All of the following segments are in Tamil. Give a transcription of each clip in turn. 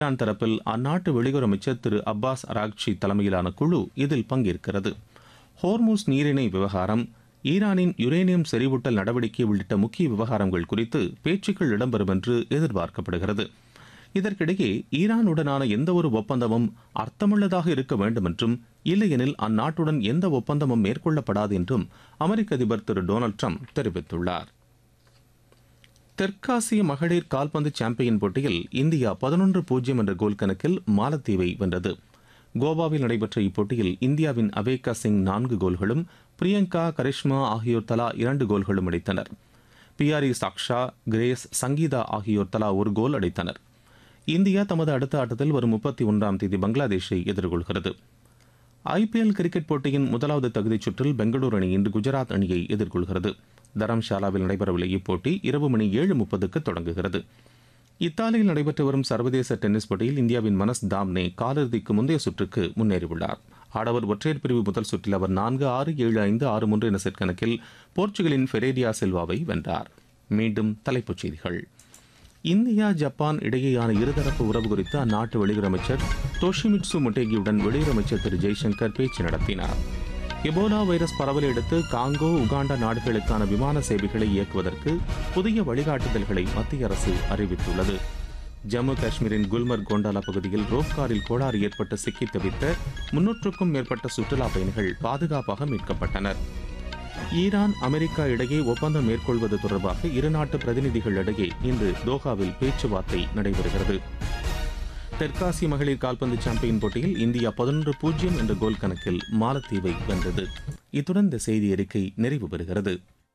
ஈரான் தரப்பில் அந்நாட்டு வெளியுறவு அமைச்சர் திரு அப்பாஸ் அராக்சி தலைமையிலான குழு இதில் பங்கேற்கிறது ஹோர்மூஸ் நீரிணை விவகாரம் ஈரானின் யுரேனியம் செறிவூட்டல் நடவடிக்கை உள்ளிட்ட முக்கிய விவகாரங்கள் குறித்து பேச்சுக்கள் இடம்பெறும் என்று எதிர்பார்க்கப்படுகிறது இதற்கிடையே ஈரானுடனான எந்தவொரு ஒப்பந்தமும் அர்த்தமுள்ளதாக இருக்க வேண்டும் என்றும் இல்லையெனில் அந்நாட்டுடன் எந்த ஒப்பந்தமும் மேற்கொள்ளப்படாது என்றும் அமெரிக்க அதிபர் திரு டொனால்டு ட்ரம்ப் தெரிவித்துள்ளார் தெற்காசிய மகளிர் கால்பந்து சாம்பியன் போட்டியில் இந்தியா பதினொன்று பூஜ்ஜியம் என்ற கோல் கணக்கில் மாலத்தீவை வென்றது கோவாவில் நடைபெற்ற இப்போட்டியில் இந்தியாவின் அவேகா சிங் நான்கு கோல்களும் பிரியங்கா கரிஷ்மா ஆகியோர் தலா இரண்டு கோல்களும் அடித்தனர் பியாரி சாக்ஷா கிரேஸ் சங்கீதா ஆகியோர் தலா ஒரு கோல் அடித்தனர் இந்தியா தமது அடுத்த ஆட்டத்தில் வரும் முப்பத்தி ஒன்றாம் தேதி பங்களாதேஷை எதிர்கொள்கிறது ஐபிஎல் கிரிக்கெட் போட்டியின் முதலாவது தகுதிச் சுற்றில் பெங்களூரு அணி இன்று குஜராத் அணியை எதிர்கொள்கிறது தரம்ஷாலாவில் நடைபெறவுள்ள இப்போட்டி இரவு மணி ஏழு முப்பதுக்கு தொடங்குகிறது இத்தாலியில் நடைபெற்று வரும் சர்வதேச டென்னிஸ் போட்டியில் இந்தியாவின் மனஸ் தாம்னே காலிறுதிக்கு முந்தைய சுற்றுக்கு முன்னேறியுள்ளார் ஆடவர் ஒற்றையர் பிரிவு முதல் சுற்றில் அவர் நான்கு ஆறு ஏழு ஐந்து ஆறு மூன்று என்ற செட் கணக்கில் போர்ச்சுகலின் ஃபெரேரியா சில்வாவை வென்றார் மீண்டும் தலைப்புச் செய்திகள் இந்தியா ஜப்பான் இடையேயான இருதரப்பு உறவு குறித்து அந்நாட்டு வெளியுறவு அமைச்சர் தோஷிமிட்சு மொட்டேகியுடன் வெளியுறவு அமைச்சர் திரு ஜெய்சங்கர் பேச்சு நடத்தினார் எபோலா வைரஸ் பரவலை அடுத்து காங்கோ உகாண்டா நாடுகளுக்கான விமான சேவைகளை இயக்குவதற்கு புதிய வழிகாட்டுதல்களை மத்திய அரசு அறிவித்துள்ளது ஜம்மு காஷ்மீரின் குல்மர்க் கோண்டாலா பகுதியில் ரோப்காரில் கோளாறு ஏற்பட்டு சிக்கித் தவித்த முன்னூற்றுக்கும் மேற்பட்ட சுற்றுலா பயணிகள் பாதுகாப்பாக மீட்கப்பட்டனர் ஈரான் அமெரிக்கா இடையே ஒப்பந்தம் மேற்கொள்வது தொடர்பாக இருநாட்டு பிரதிநிதிகளிடையே இன்று தோஹாவில் பேச்சுவார்த்தை நடைபெறுகிறது தெற்காசிய மகளிர் கால்பந்து சாம்பியன் போட்டியில் இந்தியா பதினொன்று பூஜ்ஜியம் என்ற கோல் கணக்கில் மாலத்தீவை வென்றது இத்துடன் இந்த செய்தி அறிக்கை நிறைவு பெறுகிறது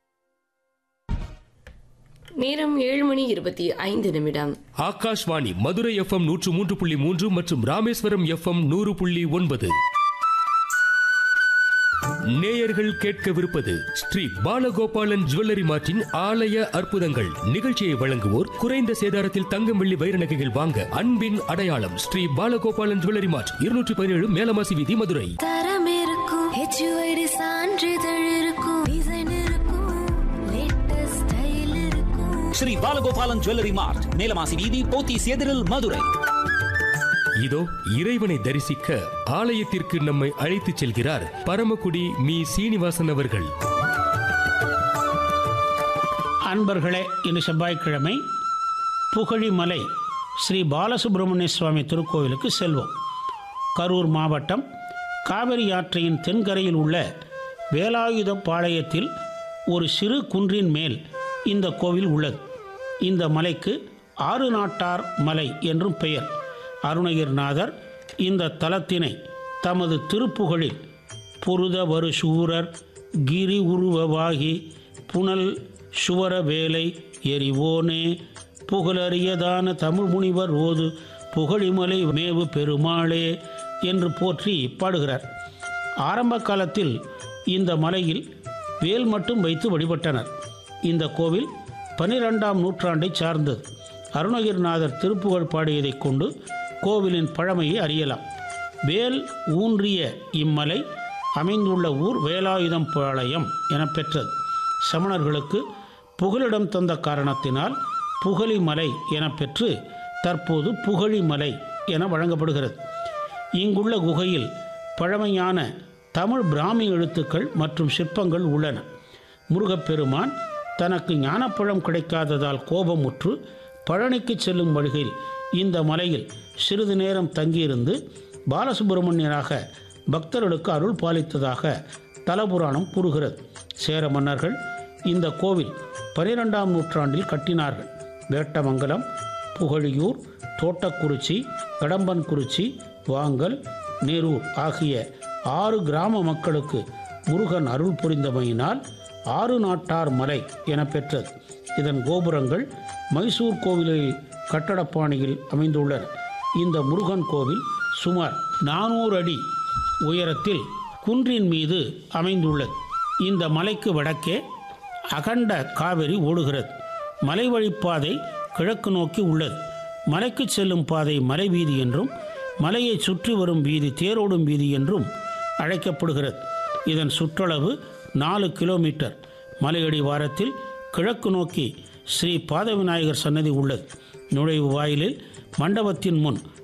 நேரம் ஏழு மணி இருபத்தி ஐந்து நிமிடம் ஆகாஷ்வாணி மதுரை எஃப்எம் நூற்று மூன்று புள்ளி மூன்று மற்றும் ராமேஸ்வரம் எஃப்எம் நூறு புள்ளி ஒன்பது நேயர்கள் கேட்கவிருப்பது ஸ்ரீ பாலகோபாலன் ஜுவல்லரி மார்ட்டின் ஆலய அற்புதங்கள் நிகழ்ச்சியை வழங்குவோர் குறைந்த சேதாரத்தில் தங்கம் வெள்ளி வைர நகைகள் வாங்க அன்பின் அடையாளம் ஸ்ரீ பாலகோபாலன் ஜுவல்லரி மார்ட் இருநூற்றி பதினேழு மேலமாசி வீதி மதுரை தரம் இருக்கும் ஹெச்யூஐடி சான்றிதழ் இருக்கும் டிசைன் இருக்கும் லேட்டஸ்ட் ஸ்டைல் இருக்கும் ஸ்ரீ பாலகோபாலன் ஜுவல்லரி மார்ட் மேலமாசி வீதி போத்தீஸ் எதிரில் மதுரை இதோ இறைவனை தரிசிக்க ஆலயத்திற்கு நம்மை அழைத்துச் செல்கிறார் பரமக்குடி மீ சீனிவாசன் அவர்கள் அன்பர்களே இன்று செவ்வாய்க்கிழமை புகழிமலை ஸ்ரீ பாலசுப்பிரமணிய சுவாமி திருக்கோவிலுக்கு செல்வோம் கரூர் மாவட்டம் காவிரி ஆற்றையின் தென்கரையில் உள்ள வேலாயுத பாளையத்தில் ஒரு சிறு குன்றின் மேல் இந்த கோவில் உள்ளது இந்த மலைக்கு ஆறு நாட்டார் மலை என்றும் பெயர் அருணகிரிநாதர் இந்த தலத்தினை தமது திருப்புகழில் புருத வரு சூரர் கிரி உருவவாகி புனல் சுவர வேலை எரிவோனே புகழறியதான தமிழ் முனிவர் ஓது புகழிமலை மேவு பெருமாளே என்று போற்றி பாடுகிறார் ஆரம்ப காலத்தில் இந்த மலையில் வேல் மட்டும் வைத்து வழிபட்டனர் இந்த கோவில் பனிரெண்டாம் நூற்றாண்டை சார்ந்தது அருணகிரிநாதர் திருப்புகழ் பாடியதைக் கொண்டு கோவிலின் பழமையை அறியலாம் வேல் ஊன்றிய இம்மலை அமைந்துள்ள ஊர் வேலாயுதம் பாளையம் என பெற்றது சமணர்களுக்கு புகலிடம் தந்த காரணத்தினால் புகழிமலை என பெற்று தற்போது புகழிமலை என வழங்கப்படுகிறது இங்குள்ள குகையில் பழமையான தமிழ் பிராமி எழுத்துக்கள் மற்றும் சிற்பங்கள் உள்ளன முருகப்பெருமான் தனக்கு ஞானப்பழம் கிடைக்காததால் கோபமுற்று பழனிக்கு செல்லும் வழியில் இந்த மலையில் சிறிது நேரம் தங்கியிருந்து பாலசுப்பிரமணியராக பக்தர்களுக்கு அருள் பாலித்ததாக தலபுராணம் கூறுகிறது சேர மன்னர்கள் இந்த கோவில் பனிரெண்டாம் நூற்றாண்டில் கட்டினார்கள் வேட்டமங்கலம் புகழியூர் தோட்டக்குறிச்சி கடம்பன்குறிச்சி வாங்கல் நேரூர் ஆகிய ஆறு கிராம மக்களுக்கு முருகன் அருள் புரிந்தமையினால் ஆறு நாட்டார் மலை என பெற்றது இதன் கோபுரங்கள் மைசூர் கோவிலில் கட்டடப்பாணியில் அமைந்துள்ளன இந்த முருகன் கோவில் சுமார் நானூறு அடி உயரத்தில் குன்றின் மீது அமைந்துள்ளது இந்த மலைக்கு வடக்கே அகண்ட காவிரி ஓடுகிறது மலை வழிப்பாதை கிழக்கு நோக்கி உள்ளது மலைக்கு செல்லும் பாதை மலை வீதி என்றும் மலையை சுற்றி வரும் வீதி தேரோடும் வீதி என்றும் அழைக்கப்படுகிறது இதன் சுற்றளவு நாலு கிலோமீட்டர் மலையடி வாரத்தில் கிழக்கு நோக்கி ஸ்ரீ பாதவிநாயகர் சன்னதி உள்ளது நுழைவு வாயிலில் மண்டபத்தின் முன்